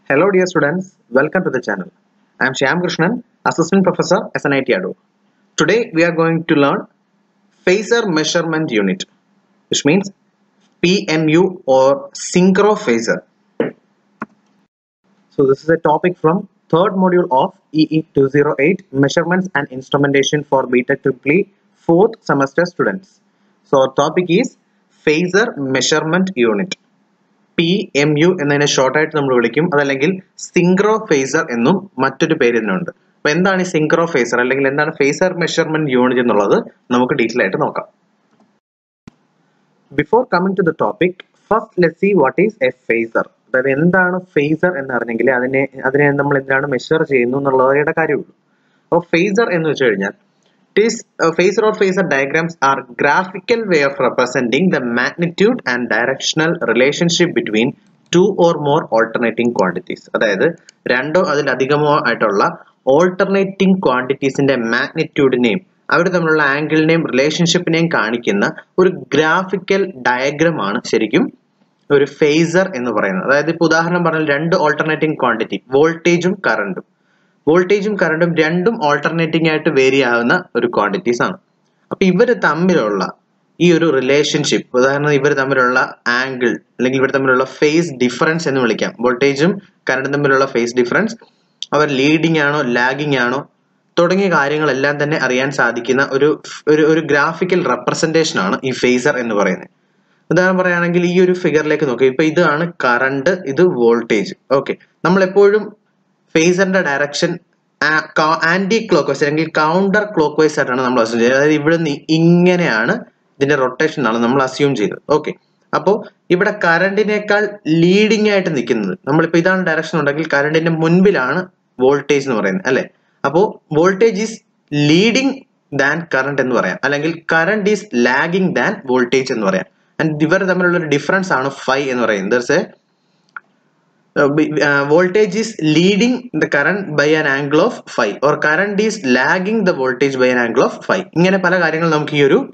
Hello dear students, welcome to the channel. I am Shyam Krishnan, Assistant Professor SNIT Ado. Today we are going to learn Phasor Measurement Unit, which means PMU or Synchro Phasor. So this is a topic from third module of EE 208 Measurements and Instrumentation for BTech Triple fourth semester students. So our topic is Phasor Measurement Unit. P M U എന്നതിനെ ഷോർട്ടായിട്ട് നമ്മൾ വിളിക്കും അതല്ലെങ്കിൽ synchro synchrophasor എന്നും മറ്റൊരു പേര് ഇതിനുണ്ട് അപ്പൊ എന്താണ് ഈ സിങ്ക്രോ ഫേസർ അല്ലെങ്കിൽ എന്താണ് ഫേസർ മെഷർമെന്റ് യൂണിറ്റ് എന്നുള്ളത് നമുക്ക് ഡീറ്റെയിൽ ആയിട്ട് നോക്കാം before coming to the topic first let see what is a phasor അതായത് എന്താണ് ഫേസർ എന്ന് അറിഞ്ഞെങ്കിൽ അതിനെ അതിനെ നമ്മൾ എന്താണ് മെഷർ ചെയ്യുന്നു എന്നുള്ളതയുടെ കാര്യമുള്ളൂ അപ്പോൾ ഫേസർ എന്ന് വെച്ച് കഴിഞ്ഞാൽ It is uh, phasor or phasor diagrams are graphical way of representing the magnitude and directional relationship between two or more alternating quantities. അതായത് രണ്ടോ അതിലധികമോ ആയിട്ടുള്ള ഓൾട്ടർനേറ്റിംഗ് ക്വാണ്ടിറ്റീസിന്റെ മാഗ്നിറ്റ്യൂഡിനെയും അവർ തമ്മിലുള്ള ആംഗിളിനെയും റിലേഷൻഷിപ്പിനെയും കാണിക്കുന്ന ഒരു ഗ്രാഫിക്കൽ ഡയഗ്രം ആണ് ശരിക്കും ഒരു ഫേസർ എന്ന് പറയുന്നത് അതായത് ഇപ്പൊ ഉദാഹരണം പറഞ്ഞാൽ രണ്ട് ഓൾട്ടർനേറ്റിംഗ് ക്വാണ്ടിറ്റി വോൾട്ടേജും കറണ്ടും വോൾട്ടേജും കറണ്ടും രണ്ടും ഓൾട്ടർനേറ്റിംഗ് ആയിട്ട് വേരി ആവുന്ന ഒരു ക്വാണ്ടിറ്റീസ് ആണ് അപ്പൊ ഇവർ തമ്മിലുള്ള ഈ ഒരു റിലേഷൻഷിപ്പ് ഉദാഹരണം ഇവർ തമ്മിലുള്ള ആംഗിൾ അല്ലെങ്കിൽ ഇവർ തമ്മിലുള്ള ഫേസ് ഡിഫറൻസ് എന്ന് വിളിക്കാം വോൾട്ടേജും കറണ്ടും തമ്മിലുള്ള ഫേസ് ഡിഫറൻസ് അവർ ലീഡിംഗ് ആണോ ലാഗിങ് ആണോ തുടങ്ങിയ കാര്യങ്ങളെല്ലാം തന്നെ അറിയാൻ സാധിക്കുന്ന ഒരു ഒരു ഒരു ഗ്രാഫിക്കൽ റെപ്രസെന്റേഷൻ ആണ് ഈ ഫേസർ എന്ന് പറയുന്നത് ഉദാഹരണം പറയുകയാണെങ്കിൽ ഈ ഒരു ഫിഗറിലേക്ക് നോക്കുക ഇപ്പൊ ഇതാണ് കറണ്ട് ഇത് വോൾട്ടേജ് ഓക്കെ നമ്മൾ എപ്പോഴും ഫേസറിന്റെ ഡയറക്ഷൻ ആന്റി ക്ലോക്ക് വൈസ് അല്ലെങ്കിൽ കൗണ്ടർ ക്ലോക്ക് വൈസ് ആയിട്ടാണ് നമ്മൾ അസ്യൂം ചെയ്തത് അതായത് ഇവിടെ നിന്ന് ഇങ്ങനെയാണ് ഇതിന്റെ റൊട്ടേഷൻ ആണ് നമ്മൾ അസ്യൂം ചെയ്തത് ഓക്കെ അപ്പോൾ ഇവിടെ കറണ്ടിനേക്കാൾ ലീഡിംഗ് ആയിട്ട് നിൽക്കുന്നത് നമ്മളിപ്പോ ഇതാണ് ഡയറക്ഷൻ ഉണ്ടെങ്കിൽ കറണ്ടിന്റെ മുൻപിലാണ് വോൾട്ടേജ് എന്ന് പറയുന്നത് അല്ലെ അപ്പോൾ voltage is leading than current എന്ന് പറയാം അല്ലെങ്കിൽ current is lagging than voltage എന്ന് പറയാം ആൻഡ് ഇവർ തമ്മിലുള്ള ഒരു ഡിഫറൻസ് ആണ് ഫൈവ് എന്ന് പറയുന്നത് there's a uh, voltage is leading the current by an angle of phi or current is lagging the voltage by an angle of phi ഇങ്ങനെ പല കാര്യങ്ങൾ നമുക്ക് ഈ ഒരു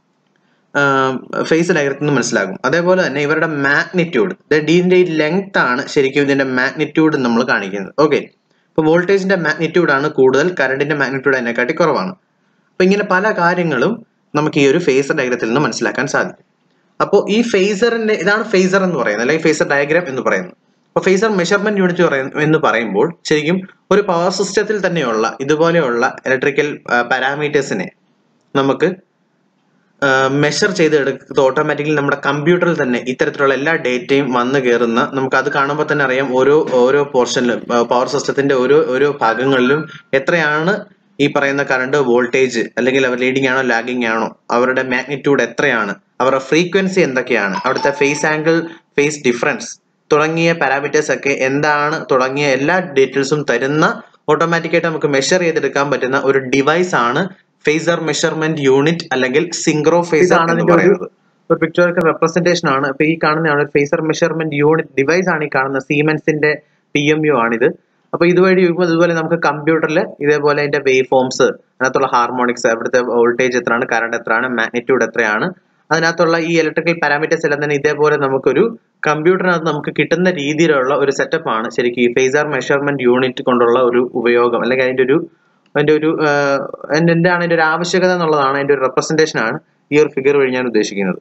ഫേസ് ഡയഗ്രത്തിൽ നിന്ന് മനസ്സിലാകും അതേപോലെ തന്നെ ഇവരുടെ മാഗ്നിറ്റ്യൂഡ് ഇതിന്റെ ലെങ്ത് ആണ് ശരിക്കും ഇതിന്റെ മാഗ്നിറ്റ്യൂഡ് നമ്മൾ കാണിക്കുന്നത് ഓക്കെ ഇപ്പൊ വോൾട്ടേജിന്റെ മാഗ്നിറ്റ്യൂഡ് ആണ് കൂടുതൽ കറണ്ടിന്റെ മാഗ്നിറ്റ്യൂഡ് അതിനെക്കാട്ടി കുറവാണ് അപ്പൊ ഇങ്ങനെ പല കാര്യങ്ങളും നമുക്ക് ഈ ഒരു ഫേസർ ഡയഗ്രത്തിൽ നിന്ന് മനസ്സിലാക്കാൻ സാധിക്കും അപ്പോൾ ഈ ഫേസറിന്റെ ഇതാണ് ഫേസർ എന്ന് പറയുന്നത് അല്ലെങ്കിൽ ഫേസർ ഡയഗ്രാം എന്ന് പറയുന്നത് അപ്പോൾ ഫേസർ മെഷർമെന്റ് യൂണിറ്റ് എന്ന് പറയുമ്പോൾ ശരിക്കും ഒരു പവർ സിസ്റ്റത്തിൽ തന്നെയുള്ള ഇതുപോലെയുള്ള ഇലക്ട്രിക്കൽ പാരാമീറ്റേഴ്സിനെ നമുക്ക് മെഷർ ചെയ്ത് എടുത്ത് ഓട്ടോമാറ്റിക്കലി നമ്മുടെ കമ്പ്യൂട്ടറിൽ തന്നെ ഇത്തരത്തിലുള്ള എല്ലാ ഡേറ്റയും വന്നു കയറുന്ന നമുക്ക് അത് കാണുമ്പോൾ തന്നെ അറിയാം ഓരോ ഓരോ പോർഷനിലും പവർ സിസ്റ്റത്തിന്റെ ഓരോ ഓരോ ഭാഗങ്ങളിലും എത്രയാണ് ഈ പറയുന്ന കറണ്ട് വോൾട്ടേജ് അല്ലെങ്കിൽ അവർ ലീഡിംഗ് ആണോ ലാഗിങ് ആണോ അവരുടെ മാഗ്നിറ്റ്യൂഡ് എത്രയാണ് അവരുടെ ഫ്രീക്വൻസി എന്തൊക്കെയാണ് അവിടുത്തെ ഫേസ് ആംഗിൾ ഫേസ് ഡിഫറൻസ് തുടങ്ങിയ പാരാമീറ്റേഴ്സ് ഒക്കെ എന്താണ് തുടങ്ങിയ എല്ലാ ഡീറ്റെയിൽസും തരുന്ന ഓട്ടോമാറ്റിക്കായിട്ട് നമുക്ക് മെഷർ ചെയ്തെടുക്കാൻ പറ്റുന്ന ഒരു ഡിവൈസ് ആണ് ഫേസർ മെഷർമെന്റ് യൂണിറ്റ് അല്ലെങ്കിൽ സിംഗ്രോ ഫേസർ എന്ന് പറയുന്നത് ഒരു പിക്ചറിക്കൽ റെപ്രസെന്റേഷൻ ആണ് ഇപ്പൊ ഈ കാണുന്നതാണ് ഫേസർ മെഷർമെന്റ് യൂണിറ്റ് ഡിവൈസ് ആണ് ഈ കാണുന്ന സീമെൻസിന്റെ പി എം യു ആണിത് അപ്പൊ ഇതുവഴി ഇതുപോലെ നമുക്ക് കമ്പ്യൂട്ടറിൽ ഇതേപോലെ അതിന്റെ വേവ് ഫോംസ് അതിനകത്തുള്ള ഹാർമോണിക്സ് അവിടുത്തെ വോൾട്ടേജ് എത്രയാണ് കറണ്ട് എത്രയാണ് മാഗ്നിറ്റ്യൂഡ് എത്രയാണ് അതിനകത്തുള്ള ഈ ഇലക്ട്രിക്കൽ പാരാമീറ്റേഴ്സ് എല്ലാം തന്നെ ഇതേപോലെ നമുക്കൊരു കമ്പ്യൂട്ടറിനകത്ത് നമുക്ക് കിട്ടുന്ന രീതിയിലുള്ള ഒരു സെറ്റപ്പ് ആണ് ശരിക്കും ഈ ഫേസർ മെഷർമെന്റ് യൂണിറ്റ് കൊണ്ടുള്ള ഒരു ഉപയോഗം അല്ലെങ്കിൽ അതിന്റെ ഒരു അതിന്റെ ഒരു എന്താണ് അതിന്റെ ഒരു ആവശ്യകത എന്നുള്ളതാണ് അതിന്റെ ഒരു റെപ്രസെന്റേഷൻ ആണ് ഈ ഒരു ഫിഗർ വഴി ഞാൻ ഉദ്ദേശിക്കുന്നത്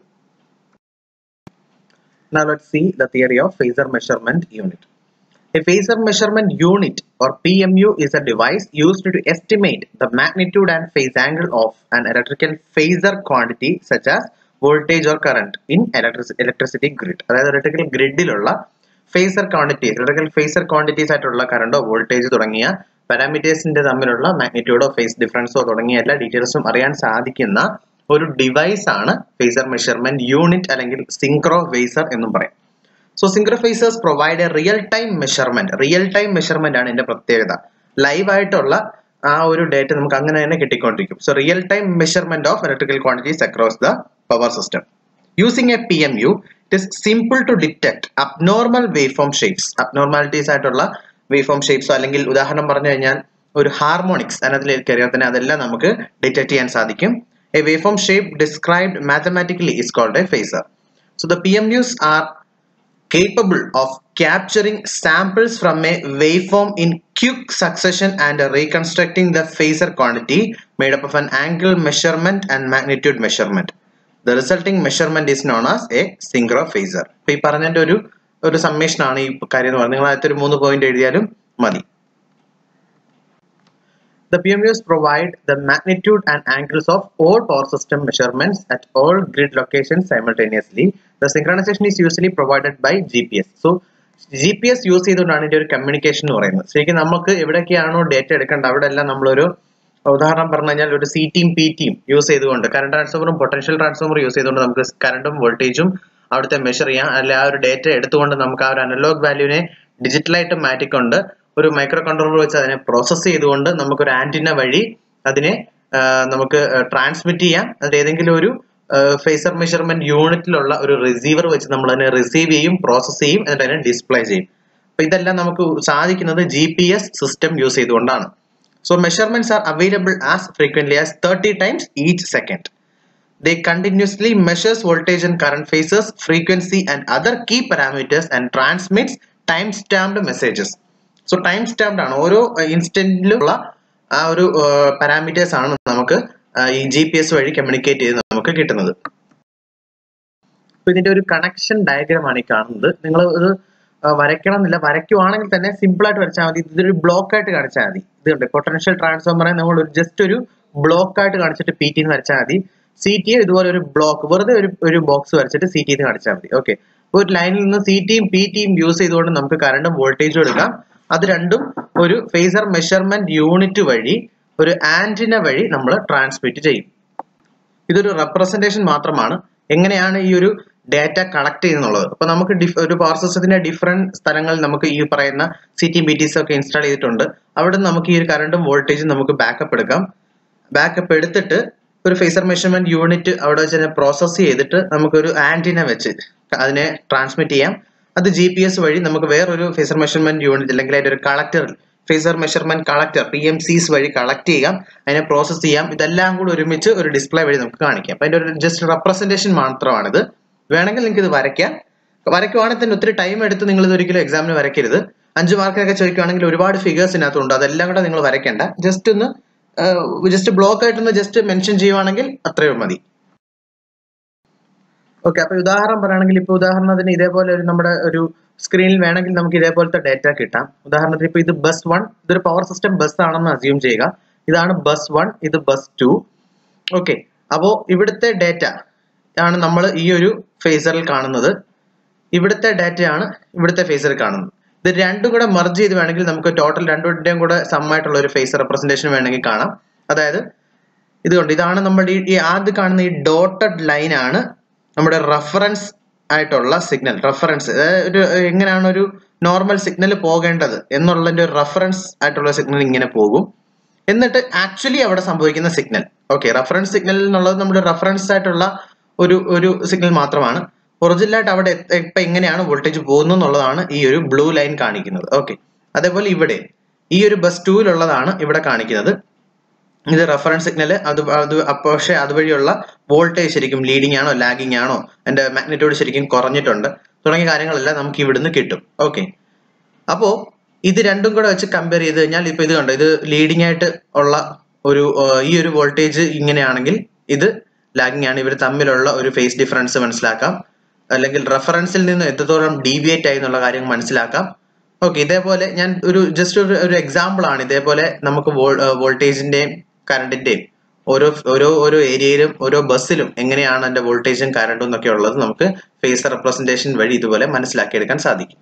Now let's see the theory of phasor measurement unit. A phasor measurement unit or PMU is a device used to estimate the magnitude and phase angle of an electrical phasor quantity such as voltage or current in electricity grid അതായത് electrical ഗ്രിഡിലുള്ള phasor quantities electrical phasor quantities ആയിട്ടുള്ള കറണ്ടോ voltage തുടങ്ങിയ പാരാമീറ്റേഴ്സിന്റെ തമ്മിലുള്ള മാഗ്നിറ്റ്യൂഡോ face ഡിഫറൻസോ തുടങ്ങിയ എല്ലാ ഡീറ്റെയിൽസും അറിയാൻ സാധിക്കുന്ന ഒരു ഡിവൈസ് ആണ് ഫേസർ മെഷർമെന്റ് യൂണിറ്റ് അല്ലെങ്കിൽ സിങ്ക്രോ ഫേസർ എന്നും പറയും so synchrophasors provide a real time measurement real time measurement ആണ് ഇതിന്റെ പ്രത്യേകത ലൈവ് ആയിട്ടുള്ള ആ ഒരു ഡേറ്റ നമുക്ക് അങ്ങനെ തന്നെ കിട്ടിക്കൊണ്ടിരിക്കും so real time measurement of electrical quantities across the power system. Using a PMU, it is simple to detect abnormal waveform shapes. Abnormalities ആയിട്ടുള്ള waveform shapes അല്ലെങ്കിൽ ഉദാഹരണം പറഞ്ഞു കഴിഞ്ഞാൽ ഒരു ഹാർമോണിക്സ് അതിനകത്തിൽ കയറിയാൽ തന്നെ അതെല്ലാം നമുക്ക് ഡിറ്റക്ട് ചെയ്യാൻ സാധിക്കും a waveform shape described mathematically is called a phasor. So the PMUs are capable of capturing samples from a waveform in quick succession and reconstructing the phasor quantity made up of an angle measurement and magnitude measurement. The resulting measurement is known as a synchrophasor. ഇപ്പൊ ഈ പറഞ്ഞതിന്റെ ഒരു ഒരു summation ആണ് ഈ കാര്യം എന്ന് പറയുന്നത് നിങ്ങൾ ആദ്യത്തെ ഒരു മൂന്ന് പോയിന്റ് എഴുതിയാലും മതി The PMUs provide the magnitude and angles of all power system measurements at all grid locations simultaneously. The synchronization is usually provided by GPS. So, GPS use ചെയ്തുകൊണ്ടാണ് ഇതിന്റെ ഒരു കമ്മ്യൂണിക്കേഷൻ എന്ന് പറയുന്നത് ശരിക്കും നമുക്ക് എവിടെയൊക്കെയാണോ ഡേറ്റ എടുക്കേണ്ടത് അവിടെ എല്ലാം നമ്മളൊരു ഉദാഹരണം പറഞ്ഞു കഴിഞ്ഞാൽ ഒരു സി ടിയും പി ടിയും യൂസ് ചെയ്തുകൊണ്ട് കറണ്ട് ട്രാൻസ്ഫോമറും പൊട്ടൻഷ്യൽ ട്രാൻസ്ഫോമർ യൂസ് ചെയ്തുകൊണ്ട് നമുക്ക് കറണ്ടും വോൾട്ടേജും അവിടുത്തെ മെഷർ ചെയ്യാം അല്ലെ ആ ഒരു ഡേറ്റ എടുത്തുകൊണ്ട് നമുക്ക് ആ ഒരു അനലോഗ് വാല്യൂവിനെ ഡിജിറ്റലായിട്ട് മാറ്റിക്കൊണ്ട് ഒരു മൈക്രോ കൺട്രോളർ വെച്ച് അതിനെ പ്രോസസ്സ് ചെയ്തുകൊണ്ട് നമുക്കൊരു ആന്റിന വഴി അതിനെ ആ, നമുക്ക് ട്രാൻസ്മിറ്റ് ചെയ്യാം അതിൽ ഏതെങ്കിലും ഒരു ഫേസർ മെഷർമെന്റ് യൂണിറ്റിലുള്ള ഒരു റിസീവർ വെച്ച് നമ്മൾ അതിനെ റിസീവ് ചെയ്യും പ്രോസസ്സ് ചെയ്യും എന്നിട്ട് അതിനെ ഡിസ്പ്ലേ ചെയ്യും അപ്പൊ ഇതെല്ലാം നമുക്ക് സാധിക്കുന്നത് G P S system use ചെയ്തുകൊണ്ടാണ് so measurements are available as frequently as thirty times each second They continuously measures voltage and current phases, frequency and other key parameters and transmits time-stamped messages. So time-stamped ആണ് ഓരോ ഇൻസ്റ്റന്റിലുള്ള ആ ഒരു parameters ആണ് നമുക്ക് ആ, ഈ G P S വഴി communicate ചെയ്ത് നമുക്ക് കിട്ടുന്നത് അപ്പൊ ഇതിന്റെ ഒരു കണക്ഷൻ ഡയഗ്രാം ആണ് ഈ കാണുന്നത് നിങ്ങൾ ഇത് ആ, വരയ്ക്കണം എന്നില്ല വരയ്ക്കുവാണെങ്കിൽ തന്നെ സിമ്പിൾ ആയിട്ട് വരച്ചാൽ മതി ഇതൊരു ബ്ലോക്ക് ആയിട്ട് കാണിച്ചാൽ മതി ഇത് കണ്ടോ പൊട്ടൻഷ്യൽ ട്രാൻസ്ഫോമറെ നമ്മൾ ഒരു ജസ്റ്റ് ഒരു ബ്ലോക്ക് ആയിട്ട് കാണിച്ചിട്ട് പി ടി വരച്ചാൽ മതി സി ടി ഇതുപോലെ ഒരു ബ്ലോക്ക് വെറുതെ ഒരു ഒരു ബോക്സ് വരച്ചിട്ട് സി ടി കാണിച്ചാൽ മതി ഓക്കെ ഒരു ലൈനിൽ നിന്ന് സി ടിയും പി ടിയും യൂസ് ചെയ്തുകൊണ്ട് നമുക്ക് കറണ്ടും വോൾട്ടേജും എടുക്കാം അത് രണ്ടും ഒരു ഫേസർ മെഷർമെന്റ് യൂണിറ്റ് വഴി ഒരു ആന്റിന വഴി നമ്മൾ ട്രാൻസ്മിറ്റ് ചെയ്യും ഇതൊരു റെപ്രസെന്റേഷൻ മാത്രമാണ് എങ്ങനെയാണ് ഈ ഒരു ഡാറ്റ കളക്ട് ചെയ്യുന്നുള്ളത് അപ്പൊ നമുക്ക് ഡിഫ്- ഒരു പവർ സിസ്റ്റത്തിന്റെ ഡിഫറെന്റ് സ്ഥലങ്ങളിൽ നമുക്ക് ഈ പറയുന്ന സി ടി ബി ടിസ് ഒക്കെ ഇൻസ്റ്റാൾ ചെയ്തിട്ടുണ്ട് അവിടെ നിന്ന് നമുക്ക് ഈ ഒരു കറണ്ടും വോൾട്ടേജും നമുക്ക് ബാക്കപ്പ് എടുക്കാം ബാക്കപ്പ് എടുത്തിട്ട് ഒരു ഫേസർ മെഷർമെന്റ് യൂണിറ്റ് അവിടെ വെച്ച് തന്നെ പ്രോസസ്സ് ചെയ്തിട്ട് നമുക്കൊരു ആന്റിന വെച്ച് അതിനെ ട്രാൻസ്മിറ്റ് ചെയ്യാം അത് ജി പി എസ് വഴി നമുക്ക് വേറൊരു ഫേസർ മെഷർമെന്റ് യൂണിറ്റ് അല്ലെങ്കിൽ അതിന്റെ ഒരു കളക്ടറിൽ phasor measurement collector P M Cs വഴി കളക്ട് ചെയ്യാം അതിനെ പ്രോസസ്സ് ചെയ്യാം ഇതെല്ലാം കൂടി ഒരുമിച്ച് ഒരു ഡിസ്പ്ലേ വഴി നമുക്ക് കാണിക്കാം അപ്പൊ അതിന്റെ ഒരു ജസ്റ്റ് റെപ്രസെന്റേഷൻ മാത്രമാണിത് വേണമെങ്കിൽ നിങ്ങൾക്ക് ഇത് വരയ്ക്കാം വരയ്ക്കുവാണെങ്കിൽ തന്നെ ഒത്തിരി ടൈം എടുത്ത് നിങ്ങൾ ഇത് ഒരിക്കലും എക്സാമിന് വരയ്ക്കരുത് അഞ്ച് മാർക്കിനൊക്കെ ചോദിക്കുവാണെങ്കിൽ ഒരുപാട് ഫിഗേഴ്സ് ഇതിനകത്തുണ്ട് അതെല്ലാം കൂടെ നിങ്ങൾ വരയ്ക്കേണ്ട ജസ്റ്റ് ഒന്ന് ജസ്റ്റ് ബ്ലോക്ക് ആയിട്ടൊന്ന് ജസ്റ്റ് മെൻഷൻ ചെയ്യുവാണെങ്കിൽ അത്രയും മതി ഓക്കെ അപ്പൊ ഉദാഹരണം പറയുകയാണെങ്കിൽ ഇപ്പൊ ഉദാഹരണത്തിന് ഇതേപോലെ ഒരു നമ്മുടെ ഒരു സ്ക്രീനിൽ വേണമെങ്കിൽ നമുക്ക് ഇതേപോലത്തെ ഡേറ്റ കിട്ടാം ഉദാഹരണത്തിന് ഇപ്പൊ ഇത് ബസ് വൺ ഇതൊരു പവർ സിസ്റ്റം ബസ് ആണെന്ന് അസ്യൂം ചെയ്യുക ഇതാണ് ബസ് വൺ ഇത് ബസ് ടു ഓക്കെ അപ്പോ ഇവിടുത്തെ ഡേറ്റ ആണ് നമ്മൾ ഈ ഒരു ഫേസറിൽ കാണുന്നത് ഇവിടുത്തെ ഡാറ്റയാണ് ഇവിടുത്തെ ഫേസറിൽ കാണുന്നത് ഇത് രണ്ടും കൂടെ മെർജ് ചെയ്ത് വേണമെങ്കിൽ നമുക്ക് ടോട്ടൽ രണ്ടുപേരുടെയും കൂടെ സം ആയിട്ടുള്ള ഒരു ഫേസർ റെപ്രസെന്റേഷൻ വേണമെങ്കിൽ കാണാം അതായത് ഇതുകൊണ്ട് ഇതാണ് നമ്മുടെ ഈ- ഈ ആദ്യം കാണുന്ന ഈ ഡോട്ടഡ് ലൈൻ ആണ് നമ്മുടെ റെഫറൻസ് ആയിട്ടുള്ള സിഗ്നൽ റെഫറൻസ് ഒരു എങ്ങനെയാണ് ഒരു നോർമൽ സിഗ്നൽ പോകേണ്ടത് എന്നുള്ളതിന്റെ ഒരു റെഫറൻസ് ആയിട്ടുള്ള സിഗ്നൽ ഇങ്ങനെ പോകും എന്നിട്ട് ആക്ച്വലി അവിടെ സംഭവിക്കുന്ന സിഗ്നൽ ഓക്കെ റെഫറൻസ് സിഗ്നൽ എന്നുള്ളത് നമ്മുടെ റെഫറൻസ് ആയിട്ടുള്ള ഒരു ഒരു സിഗ്നൽ മാത്രമാണ് ഒറിജിനൽ ആയിട്ട് അവിടെ എത്ത- ഇപ്പൊ എങ്ങനെയാണ് വോൾട്ടേജ് പോകുന്നത് എന്നുള്ളതാണ് ഈ ഒരു ബ്ലൂ ലൈൻ കാണിക്കുന്നത് ഓക്കെ അതേപോലെ ഇവിടെ ഈ ഒരു ബസ് ടൂവിലുള്ളതാണ് ഇവിടെ കാണിക്കുന്നത് ഇത് റെഫറൻസ് സിഗ്നൽ അത് അത് അപ്പൊ പക്ഷെ അതുവഴിയുള്ള വോൾട്ടേജ് ശരിക്കും ലീഡിംഗ് ആണോ ലാഗിങ് ആണോ അതിന്റെ മാഗ്നിറ്റ്യൂഡ് ശരിക്കും കുറഞ്ഞിട്ടുണ്ട് തുടങ്ങിയ കാര്യങ്ങളെല്ലാം നമുക്ക് ഇവിടുന്ന് കിട്ടും ഓക്കെ അപ്പോ ഇത് രണ്ടും കൂടെ വെച്ച് കമ്പയർ ചെയ്ത് കഴിഞ്ഞാൽ ഇപ്പൊ ഇത് കണ്ടോ ഇത് ലീഡിംഗ് ആയിട്ട് ഉള്ള ഒരു ഏർ, ഈ ഒരു വോൾട്ടേജ് ഇങ്ങനെയാണെങ്കിൽ ഇത് ലാഗിങ് ആണ് ഇവർ തമ്മിലുള്ള ഒരു ഫേസ് ഡിഫറൻസ് മനസ്സിലാക്കാം അല്ലെങ്കിൽ റെഫറൻസിൽ നിന്ന് എത്രത്തോളം ഡീവിയേറ്റ് ആയി എന്നുള്ള കാര്യം മനസ്സിലാക്കാം ഓക്കെ ഇതേപോലെ ഞാൻ ഒരു ജസ്റ്റ് ഒരു ഒരു എക്സാമ്പിൾ ആണ് ഇതേപോലെ നമുക്ക് വോൾട്ടേജിന്റെയും കറണ്ടിന്റെയും ഓരോ ഓരോ ഓരോ ഏരിയയിലും ഓരോ ബസ്സിലും എങ്ങനെയാണ് അതിന്റെ വോൾട്ടേജും കറണ്ടും എന്നൊക്കെ ഉള്ളത് നമുക്ക് ഫേസ് റെപ്രസെന്റേഷൻ വഴി ഇതുപോലെ മനസ്സിലാക്കിയെടുക്കാൻ സാധിക്കും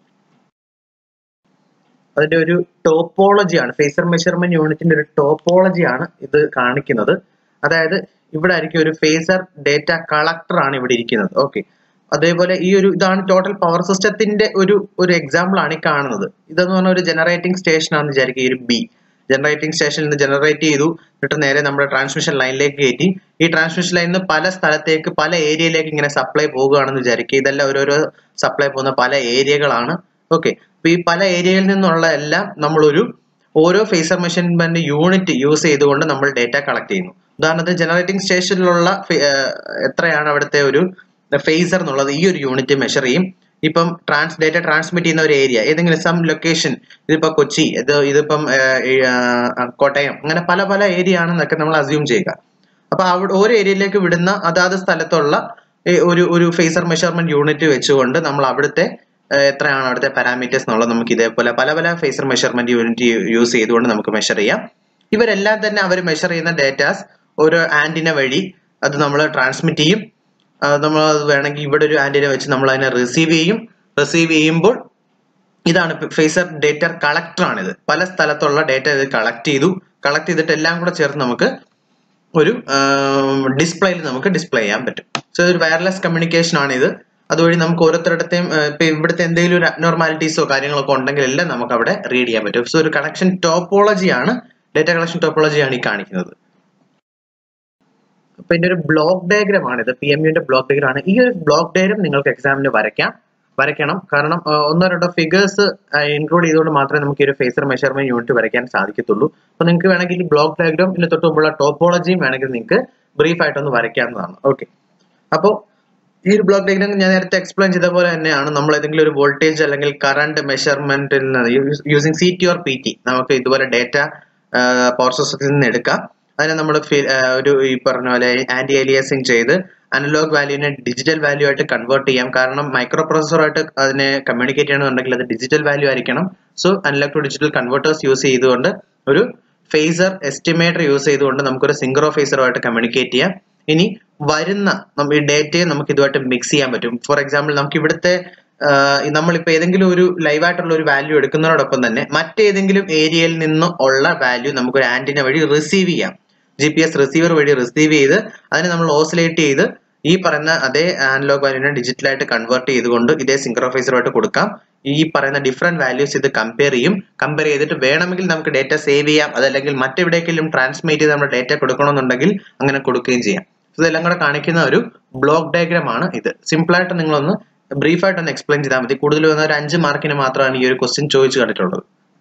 അതിന്റെ ഒരു ടോപ്പോളജിയാണ് ഫേസർ മെഷർമെന്റ് യൂണിറ്റിന്റെ ഒരു ടോപ്പോളജിയാണ് ഇത് കാണിക്കുന്നത് അതായത് ഇവിടെ ആയിരിക്കും ഒരു ഫേസർ ഡേറ്റ കളക്ടർ ആണ് ഇവിടെ ഇരിക്കുന്നത് ഓക്കെ അതേപോലെ ഈ ഒരു ഇതാണ് ടോട്ടൽ പവർ സിസ്റ്റത്തിന്റെ ഒരു ഒരു എക്സാമ്പിൾ ആണ് ഈ കാണുന്നത് ഇതെന്ന് പറഞ്ഞ ഒരു ജനറേറ്റിംഗ് സ്റ്റേഷൻ ആണെന്ന് വിചാരിക്കുക ഈ ഒരു ബി ജനറേറ്റിംഗ് സ്റ്റേഷനിൽ നിന്ന് ജനറേറ്റ് ചെയ്തു എന്നിട്ട് നേരെ നമ്മുടെ ട്രാൻസ്മിഷൻ ലൈനിലേക്ക് കയറ്റി ഈ ട്രാൻസ്മിഷൻ ലൈനിൽ നിന്ന് പല സ്ഥലത്തേക്ക് പല ഏരിയയിലേക്ക് ഇങ്ങനെ സപ്ലൈ പോകുകയാണെന്ന് വിചാരിക്കുക ഇതെല്ലാം ഓരോരോ സപ്ലൈ പോകുന്ന പല ഏരിയകളാണ് ഓക്കെ അപ്പൊ ഈ പല ഏരിയയിൽ നിന്നുള്ള എല്ലാം നമ്മളൊരു ഓരോ ഫേസർ മെഷർമെന്റ് യൂണിറ്റ് യൂസ് ചെയ്തുകൊണ്ട് നമ്മൾ ഡേറ്റ കളക്ട് ചെയ്യുന്നു ഉദാഹരണത്തിന് ജനറേറ്റിംഗ് സ്റ്റേഷനിലുള്ള ഫെ- ഏർ എത്രയാണ് അവിടുത്തെ ഒരു ഫേസർ എന്നുള്ളത് ഈ ഒരു യൂണിറ്റ് മെഷർ ചെയ്യും ഇപ്പം ട്രാൻസ് ഡേറ്റ ട്രാൻസ്മിറ്റ് ചെയ്യുന്ന ഒരു ഏരിയ ഏതെങ്കിലും സം ലൊക്കേഷൻ ഇതിപ്പോ കൊച്ചി ഇത് ഇതിപ്പം ഏർ, ഈ, ആ, കോട്ടയം അങ്ങനെ പല പല ഏരിയ ആണെന്നൊക്കെ നമ്മൾ അസ്യൂം ചെയ്യുക അപ്പൊ അവിടെ ഓരോ ഏരിയയിലേക്ക് വിടുന്ന അതാത് സ്ഥലത്തുള്ള ഈ ഒരു ഒരു ഫേസർ മെഷർമെന്റ് യൂണിറ്റ് വെച്ചുകൊണ്ട് നമ്മൾ അവിടുത്തെ ഏർ, എത്രയാണ് അവിടുത്തെ പാരാമീറ്റേഴ്സ് എന്നുള്ളത് നമുക്ക് ഇതേപോലെ പല പല ഫേസർ മെഷർമെന്റ് യൂണിറ്റ് യൂസ് ചെയ്തുകൊണ്ട് നമുക്ക് മെഷർ ചെയ്യാം ഇവരെല്ലാം തന്നെ അവർ മെഷർ ചെയ്യുന്ന ഡേറ്റാസ് ഒരു ആന്റിന വഴി അത് നമ്മൾ ട്രാൻസ്മിറ്റ് ചെയ്യും നമ്മൾ അത് വേണമെങ്കിൽ ഇവിടെ ഒരു ആന്റിന വെച്ച് നമ്മൾ അതിനെ റിസീവ് ചെയ്യും റിസീവ് ചെയ്യുമ്പോൾ ഇതാണ് ഫേസർ ഡേറ്റ കളക്ടർ ആണിത് പല സ്ഥലത്തുള്ള ഡേറ്റ ഇത് കളക്ട് ചെയ്തു കളക്ട് ചെയ്തിട്ട് എല്ലാം കൂടെ ചേർത്ത് നമുക്ക് ഒരു ഡിസ്പ്ലേയിൽ നമുക്ക് ഡിസ്പ്ലേ ചെയ്യാൻ പറ്റും സോ ഒരു വയർലെസ് കമ്മ്യൂണിക്കേഷൻ ആണ് ഇത് അതുവഴി നമുക്ക് ഓരോരുത്തരുടെയും ഇപ്പൊ ഇവിടുത്തെ എന്തെങ്കിലും ഒരു അബ്നോർമാലിറ്റീസോ കാര്യങ്ങളൊക്കെ ഉണ്ടെങ്കിൽ എല്ലാം നമുക്ക് അവിടെ റീഡ് ചെയ്യാൻ പറ്റും സോ ഒരു കണക്ഷൻ ടോപ്പോളജി ആണ് ഡേറ്റ കളക്ഷൻ ടോപ്പോളജി ആണ് ഈ കാണിക്കുന്നത് അപ്പൊ ഇതിന്റെ ഒരു ബ്ലോക്ക് ഡയഗ്രാം ആണ് ഇത് പി എം യുന്റെ ബ്ലോക്ക് ഡയഗ്രാം ആണ് ഈ ഒരു ബ്ലോക്ക് ഡയഗ്രാം നിങ്ങൾക്ക് എക്സാമിന് വരയ്ക്കാം വരയ്ക്കണം കാരണം ആ, ഒന്നോ രണ്ടോ ഫിഗേഴ്സ് ഇൻക്ലൂഡ് ചെയ്തുകൊണ്ട് മാത്രമേ നമുക്ക് ഈ ഒരു ഫേസർ മെഷർമെന്റ് യൂണിറ്റ് വരയ്ക്കാൻ സാധിക്കത്തുള്ളൂ അപ്പൊ നിങ്ങൾക്ക് വേണമെങ്കിൽ ഈ ബ്ലോക്ക് ഡയഗ്രാം ഇതിന് തൊട്ട് മുമ്പുള്ള ടോപ്പോളജിയും വേണമെങ്കിൽ നിങ്ങൾക്ക് ബ്രീഫ് ആയിട്ടൊന്ന് വരയ്ക്കാവുന്നതാണ് ഓക്കെ അപ്പോൾ ഈ ഒരു ബ്ലോക്ക് ഡയഗ്രാം ഞാൻ നേരത്തെ എക്സ്പ്ലെയിൻ ചെയ്ത പോലെ തന്നെയാണ് നമ്മൾ ഏതെങ്കിലും ഒരു വോൾട്ടേജ് അല്ലെങ്കിൽ കറണ്ട് മെഷർമെന്റിൽ നിന്ന് using C T or P T നമുക്ക് ഇതുപോലെ ഡേറ്റ പവർ സോഴ്സിൽ നിന്ന് എടുക്കാം അതിനെ നമ്മൾ ഒരു ഈ പറഞ്ഞ പോലെ ആന്റി ഏലിയസിങ് ചെയ്ത് അനലോഗ് വാല്യൂവിനെ ഡിജിറ്റൽ വാല്യൂ ആയിട്ട് കൺവേർട്ട് ചെയ്യാം കാരണം മൈക്രോ പ്രോസസ്സറായിട്ട് അതിനെ കമ്മ്യൂണിക്കേറ്റ് ചെയ്യണമെന്നുണ്ടെങ്കിൽ അത് ഡിജിറ്റൽ വാല്യൂ ആയിരിക്കണം so analog to digital converters use ചെയ്തുകൊണ്ട് ഒരു ഫേസർ എസ്റ്റിമേറ്റർ യൂസ് ചെയ്തുകൊണ്ട് നമുക്കൊരു സിംഗ്രോ ഫേസറുമായിട്ട് കമ്മ്യൂണിക്കേറ്റ് ചെയ്യാം ഇനി വരുന്ന നമ്മ ഈ ഡേറ്റയെ നമുക്ക് ഇതുമായിട്ട് മിക്സ് ചെയ്യാൻ പറ്റും ഫോർ എക്സാമ്പിൾ നമുക്ക് ഇവിടുത്തെ ആഹ് നമ്മളിപ്പോ ഏതെങ്കിലും ഒരു ലൈവ് ആയിട്ടുള്ള ഒരു വാല്യൂ എടുക്കുന്നതോടൊപ്പം തന്നെ മറ്റേതെങ്കിലും ഏരിയയിൽ നിന്ന് ഉള്ള വാല്യൂ നമുക്ക് ഒരു ആന്റിന വഴി റിസീവ് ചെയ്യാം ജി പി എസ് റിസീവർ വഴി റിസീവ് ചെയ്ത് അതിനെ നമ്മൾ ഓസിലേറ്റ് ചെയ്ത് ഈ പറയുന്ന അതേ ആനലോഗ് വാല്യൂനെ ഡിജിറ്റലായിട്ട് കൺവേർട്ട് ചെയ്തുകൊണ്ട് ഇതേ സിംഗ്രോഫൈസറുമായിട്ട് കൊടുക്കാം ഈ പറയുന്ന ഡിഫറെന്റ് വാല്യൂസ് ഇത് കമ്പയർ ചെയ്യും കമ്പയർ ചെയ്തിട്ട് വേണമെങ്കിൽ നമുക്ക് ഡേറ്റ സേവ് ചെയ്യാം അതല്ലെങ്കിൽ മറ്റെവിടേക്കെങ്കിലും ട്രാൻസ്മിറ്റ് ചെയ്ത് നമ്മുടെ ഡേറ്റ കൊടുക്കണമെന്നുണ്ടെങ്കിൽ അങ്ങനെ കൊടുക്കുകയും ചെയ്യാം ഇതെല്ലാം കൂടെ കാണിക്കുന്ന ഒരു ബ്ലോക്ക് ഡയഗ്രാം ആണ് ഇത് സിമ്പിൾ ആയിട്ട് നിങ്ങളൊന്ന് ബ്രീഫ് ആയിട്ട് ഒന്ന് എക്സ്പ്ലെയിൻ ചെയ്താൽ മതി കൂടുതൽ വന്ന ഒരു അഞ്ച് മാർക്കിന് മാത്രമാണ് ഈ ഒരു ക്വസ്റ്റ്യൻ ചോദിച്ചു കണ്ടിട്ടുള്ളത്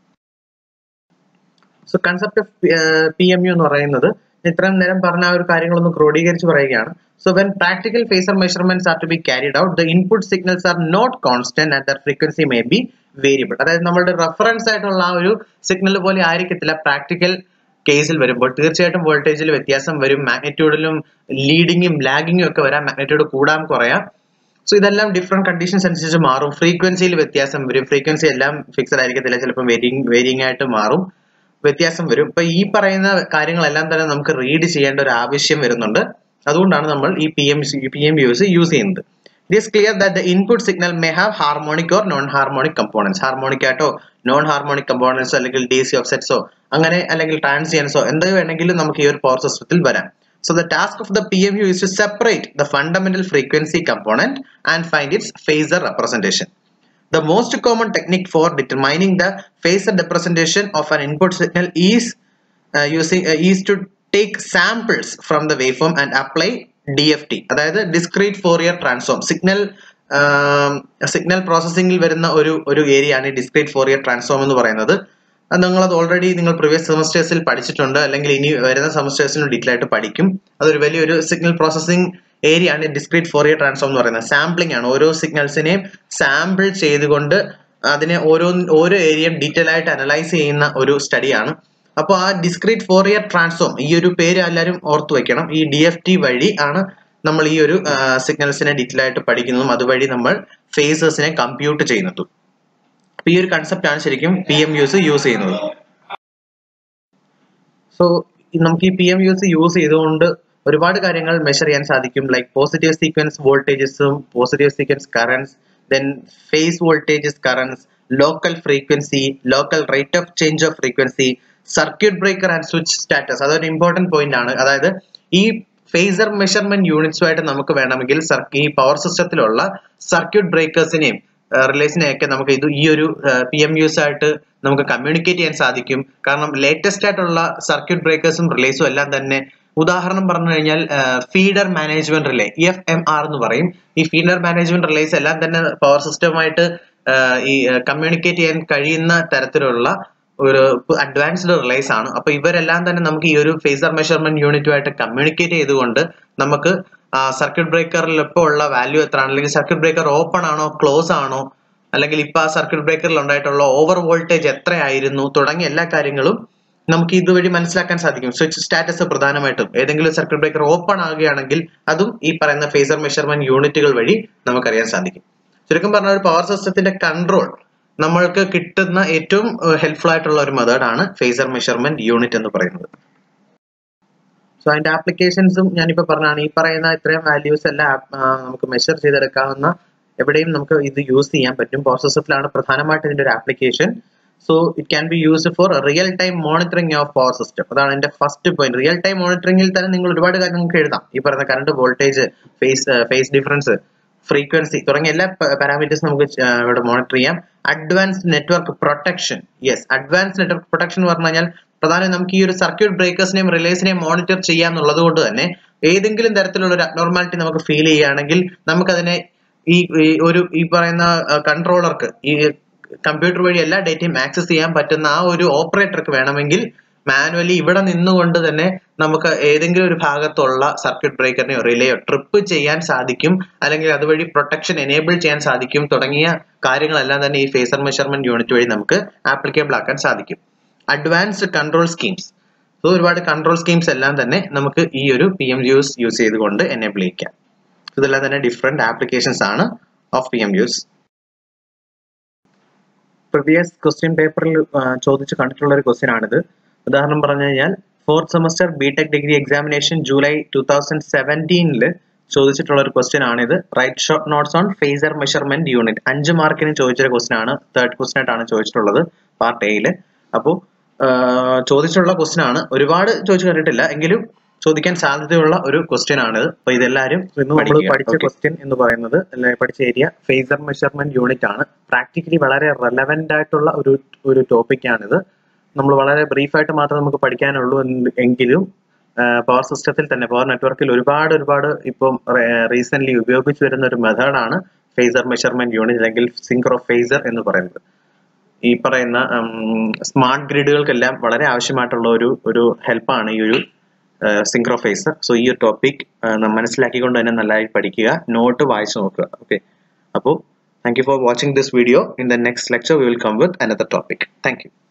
so concept of P M U എന്ന് പറയുന്നത് ഇത്രയും നേരം പറഞ്ഞ ആ ഒരു കാര്യങ്ങളൊന്ന് ക്രോഡീകരിച്ച് പറയുകയാണ് so when practical phasor measurements are to be carried out the input signals are not constant and their frequency may be variable അതായത് നമ്മളുടെ റെഫറൻസ് ആയിട്ടുള്ള ആ ഒരു സിഗ്നൽ പോലെ ആയിരിക്കത്തില്ല പ്രാക്ടിക്കൽ കേസിൽ വരുമ്പോൾ തീർച്ചയായിട്ടും വോൾട്ടേജിൽ വ്യത്യാസം വരും മാഗ്നറ്റ്യൂഡിലും ലീഡിങ്ങും ലാഗിങ്ങും ഒക്കെ വരാം മാഗ്നറ്റ്യൂഡ് കൂടാൻ കുറയാം സോ ഇതെല്ലാം ഡിഫറെന്റ് കണ്ടീഷൻസ് അനുസരിച്ച് മാറും ഫ്രീക്വൻസിയിൽ വ്യത്യാസം വരും ഫ്രീക്വൻസി എല്ലാം ഫിക്സഡ് ആയിരിക്കത്തില്ല ചിലപ്പോൾ വേരിങ് വേരിങ് ആയിട്ട് മാറും വ്യത്യാസം വരും ഇപ്പൊ ഈ പറയുന്ന കാര്യങ്ങളെല്ലാം തന്നെ നമുക്ക് റീഡ് ചെയ്യേണ്ട ഒരു ആവശ്യം വരുന്നുണ്ട് അതുകൊണ്ടാണ് നമ്മൾ ഈ P M P M use use ചെയ്യുന്നത് it is clear that the input signal may have harmonic or non harmonic components harmonic ആയിട്ടോ നോൺ ഹാർമോണിക് കമ്പോണൻസ് അല്ലെങ്കിൽ ഡി സി ഓഫ്സെറ്റ്സോ അങ്ങനെ അല്ലെങ്കിൽ ട്രാൻസിയൻസോ എന്ത് വേണമെങ്കിലും നമുക്ക് ഈ ഒരു പവർ സിസ്റ്റത്തിൽ വരാം So the task of the PMU is to separate the fundamental frequency component and find its phasor representation. The most common technique for determining the phasor representation of an input signal is uh, using uh, is to take samples from the waveform and apply DFT അതായത് discrete Fourier transform signal signal പ്രോസസ്സിംഗിൽ വരുന്ന ഒരു ഒരു area ആണ് discrete Fourier transform എന്ന് പറയുന്നത് അത് നിങ്ങൾ അത് ഓൾറെഡി നിങ്ങൾ പ്രീവിയസ് സെമസ്റ്റേഴ്സിൽ പഠിച്ചിട്ടുണ്ട് അല്ലെങ്കിൽ ഇനി വരുന്ന സെമസ്റ്റേഴ്സിലും ഡീറ്റെയിൽ ആയിട്ട് പഠിക്കും അതൊരു വലിയൊരു സിഗ്നൽ പ്രോസസ്സിംഗ് ഏരിയ ആണ് ഡിസ്ക്രീറ്റ് ഫോറിയർ ട്രാൻസ്ഫോം എന്ന് പറയുന്നത് സാമ്പിളിംഗ് ആണ് ഓരോ സിഗ്നൽസിനെയും സാമ്പിൾ ചെയ്തുകൊണ്ട് അതിനെ ഓരോ ഓരോ ഏരിയയും ഡീറ്റെയിൽ ആയിട്ട് അനലൈസ് ചെയ്യുന്ന ഒരു സ്റ്റഡിയാണ് അപ്പോൾ ആ ഡിസ്ക്രീറ്റ് ഫോറിയർ ട്രാൻസ്ഫോം ഈ ഒരു പേര് എല്ലാവരും ഓർത്തു വെക്കണം ഈ ഡി എഫ് ടി വഴി ആണ് നമ്മൾ ഈ ഒരു സിഗ്നൽസിനെ ഡീറ്റെയിൽ ആയിട്ട് പഠിക്കുന്നതും അതുവഴി നമ്മൾ ഫേസസിനെ കമ്പ്യൂട്ട് ചെയ്യുന്നതും അപ്പൊ ഈ ഒരു കൺസെപ്റ്റ് ആണ് ശരിക്കും പി എം യൂസ് യൂസ് ചെയ്യുന്നത് സോ നമുക്ക് ഈ പി എം യൂസ് യൂസ് ചെയ്തുകൊണ്ട് ഒരുപാട് കാര്യങ്ങൾ മെഷർ ചെയ്യാൻ സാധിക്കും ലൈക്ക് പോസിറ്റീവ് സീക്വൻസ് വോൾട്ടേജസും positive sequence currents then phase voltages currents local frequency local rate of change of frequency circuit breaker and switch status അതൊരു ഇമ്പോർട്ടന്റ് പോയിന്റ് ആണ് അതായത് ഈ ഫേസർ മെഷർമെന്റ് യൂണിറ്റ്സുമായിട്ട് നമുക്ക് വേണമെങ്കിൽ ഈ പവർ സിസ്റ്റത്തിലുള്ള സർക്യൂട്ട് ബ്രേക്കേഴ്സിനെയും റിലേസിനെയൊക്കെ നമുക്ക് ഇത് ഈ ഒരു പി എം യൂസ് ആയിട്ട് നമുക്ക് കമ്മ്യൂണിക്കേറ്റ് ചെയ്യാൻ സാധിക്കും കാരണം ലേറ്റസ്റ്റ് ആയിട്ടുള്ള സർക്യൂട്ട് ബ്രേക്കേഴ്സും റിലേസും എല്ലാം തന്നെ ഉദാഹരണം പറഞ്ഞു കഴിഞ്ഞാൽ feeder management relay F M R എന്ന് പറയും ഈ ഫീഡർ മാനേജ്മെന്റ് റിലേസ് എല്ലാം തന്നെ പവർ സിസ്റ്റമായിട്ട് ഈ കമ്മ്യൂണിക്കേറ്റ് ചെയ്യാൻ കഴിയുന്ന തരത്തിലുള്ള ഒരു അഡ്വാൻസ്ഡ് റിലേസ് ആണ് അപ്പൊ ഇവരെല്ലാം തന്നെ നമുക്ക് ഈ ഒരു ഫേസർ മെഷർമെന്റ് യൂണിറ്റുമായിട്ട് കമ്മ്യൂണിക്കേറ്റ് ചെയ്തുകൊണ്ട് നമുക്ക് സർക്യൂട്ട് ബ്രേക്കറിൽ ഇപ്പോൾ ഉള്ള വാല്യൂ എത്രയാണ് അല്ലെങ്കിൽ സർക്യൂട്ട് ബ്രേക്കർ ഓപ്പൺ ആണോ ക്ലോസ് ആണോ അല്ലെങ്കിൽ ഇപ്പൊ ആ സർക്യൂട്ട് ബ്രേക്കറിൽ ഉണ്ടായിട്ടുള്ള ഓവർ വോൾട്ടേജ് എത്രയായിരുന്നു തുടങ്ങിയ എല്ലാ കാര്യങ്ങളും നമുക്ക് ഇതുവഴി മനസ്സിലാക്കാൻ സാധിക്കും സ്വിച്ച് സ്റ്റാറ്റസ് പ്രധാനമായിട്ടും ഏതെങ്കിലും സർക്യൂട്ട് ബ്രേക്കർ ഓപ്പൺ ആകുകയാണെങ്കിൽ അതും ഈ പറയുന്ന ഫേസർ മെഷർമെന്റ് യൂണിറ്റുകൾ വഴി നമുക്കറിയാൻ സാധിക്കും ചുരുക്കം പറഞ്ഞ ഒരു പവർ സിസ്റ്റത്തിന്റെ കൺട്രോൾ നമ്മൾക്ക് കിട്ടുന്ന ഏറ്റവും ഹെൽപ്ഫുൾ ആയിട്ടുള്ള ഒരു മെത്തേഡ് ആണ് ഫേസർ മെഷർമെന്റ് യൂണിറ്റ് എന്ന് പറയുന്നത് സോ അതിന്റെ ആപ്ലിക്കേഷൻസും ഞാനിപ്പോ പറഞ്ഞാണ് ഈ പറയുന്ന ഇത്രയും വാല്യൂസ് എല്ലാം നമുക്ക് മെഷർ ചെയ്തെടുക്കാവുന്ന എവിടെയും നമുക്ക് ഇത് യൂസ് ചെയ്യാൻ പറ്റും പവർ സിസ്റ്റത്തിലാണ് പ്രധാനമായിട്ട് ഇതിന്റെ ഒരു application so it can be used for real time monitoring of power system അതാണ് എന്റെ ഫസ്റ്റ് പോയിന്റ് റിയൽ ടൈം മോണിറ്ററിംഗിൽ തന്നെ നിങ്ങൾ ഒരുപാട് കാര്യം നിങ്ങൾക്ക് എഴുതാം ഈ പറയുന്ന current voltage phase phase difference frequency തുടങ്ങിയ എല്ലാ പാരാമീറ്റേഴ്സ് നമുക്ക് ഇവിടെ മോണിറ്റർ ചെയ്യാം advanced network protection yes advance network protection എന്ന് പറഞ്ഞു കഴിഞ്ഞാൽ പ്രധാനം നമുക്ക് ഈ ഒരു സർക്യൂട്ട് ബ്രേക്കേഴ്സിനെയും റിലേസിനെയും മോണിറ്റർ ചെയ്യാന്നുള്ളത് കൊണ്ട് തന്നെ ഏതെങ്കിലും തരത്തിലുള്ള ഒരു അബ്നോർമാലിറ്റി നമുക്ക് ഫീൽ ചെയ്യുകയാണെങ്കിൽ നമുക്കതിനെ ഈ ഒരു ഈ പറയുന്ന കൺട്രോളർക്ക് ഈ കമ്പ്യൂട്ടർ വഴി എല്ലാ ഡേറ്റയും ആക്സസ് ചെയ്യാൻ പറ്റുന്ന ആ ഒരു ഓപ്പറേറ്റർക്ക് വേണമെങ്കിൽ മാനുവലി ഇവിടെ നിന്നുകൊണ്ട് തന്നെ നമുക്ക് ഏതെങ്കിലും ഒരു ഭാഗത്തുള്ള സർക്യൂട്ട് ബ്രേക്കറിനെയോ റിലേയോ ട്രിപ്പ് ചെയ്യാൻ സാധിക്കും അല്ലെങ്കിൽ അതുവഴി പ്രൊട്ടക്ഷൻ എനേബിൾ ചെയ്യാൻ സാധിക്കും തുടങ്ങിയ കാര്യങ്ങളെല്ലാം തന്നെ ഈ ഫേസർ മെഷർമെന്റ് യൂണിറ്റ് വഴി നമുക്ക് ആപ്ലിക്കബിൾ ആക്കാൻ സാധിക്കും അഡ്വാൻസ്ഡ് കൺട്രോൾ സ്കീംസ് സോ ഒരുപാട് കൺട്രോൾ സ്കീംസ് എല്ലാം തന്നെ നമുക്ക് ഈ ഒരു പി എം യൂസ് യൂസ് ചെയ്തുകൊണ്ട് എനേബിൾ ചെയ്യിക്കാം ഇതെല്ലാം തന്നെ ഡിഫറെന്റ് ആപ്ലിക്കേഷൻസ് ആണ് of P M U previous question പേപ്പറിൽ ചോദിച്ച് കണ്ടിട്ടുള്ള ഒരു ക്വസ്റ്റ്യൻ ആണിത് ഉദാഹരണം പറഞ്ഞു കഴിഞ്ഞാൽ fourth semester B Tech degree examination July two thousand സെവൻറ്റീനിൽ ചോദിച്ചിട്ടുള്ള ഒരു ക്വസ്റ്റ്യൻ ആണിത് write short notes on phasor measurement unit അഞ്ച് മാർക്കിന് ചോദിച്ചൊരു ക്വസ്റ്റ്യൻ ആണ് തേർഡ് ക്വസ്റ്റ്യൻ ആയിട്ടാണ് ചോദിച്ചിട്ടുള്ളത് പാർട്ട് എയിൽ അപ്പോൾ ചോദിച്ചിട്ടുള്ള ക്വസ്റ്റ്യൻ ആണ് ഒരുപാട് ചോദിച്ചു കണ്ടിട്ടില്ല എങ്കിലും ചോദിക്കാൻ സാധ്യതയുള്ള ഒരു ക്വസ്റ്റ്യൻ ആണ് അപ്പൊ ഇതെല്ലാവരും നമ്മൾ പഠിച്ച ക്വസ്റ്റ്യൻ എന്ന് പറയുന്നത് പഠിച്ച ഏരിയ ഫേസർ മെഷർമെന്റ് യൂണിറ്റ് ആണ് പ്രാക്ടിക്കലി വളരെ റെലവെന്റ് ആയിട്ടുള്ള ഒരു ഒരു ടോപ്പിക് ആണിത് നമ്മൾ വളരെ ബ്രീഫായിട്ട് മാത്രമേ നമുക്ക് പഠിക്കാനുള്ളൂ എങ്കിലും പവർ സിസ്റ്റത്തിൽ തന്നെ പവർ നെറ്റ്വർക്കിൽ ഒരുപാട് ഒരുപാട് ഇപ്പം റീസെന്റ് ഉപയോഗിച്ചു വരുന്ന ഒരു മെത്തേഡാണ് ഫേസർ മെഷർമെന്റ് യൂണിറ്റ് അല്ലെങ്കിൽ സിങ്ക്രോ ഫേസർ എന്ന് പറയുന്നത് ഈ പറയുന്ന സ്മാർട്ട് ഗ്രിഡുകൾക്കെല്ലാം വളരെ ആവശ്യമായിട്ടുള്ള ഒരു ഒരു ഹെൽപ്പാണ് ഈ ഒരു സിങ്ക്രോ ഫേസർ സോ ഈ ഒരു ടോപ്പിക് മനസ്സിലാക്കിക്കൊണ്ട് തന്നെ നല്ലതായി പഠിക്കുക നോട്ട് വായിച്ചു നോക്കുക ഓക്കെ അപ്പോൾ thank you for watching this video in the next lecture we will come with another topic thank U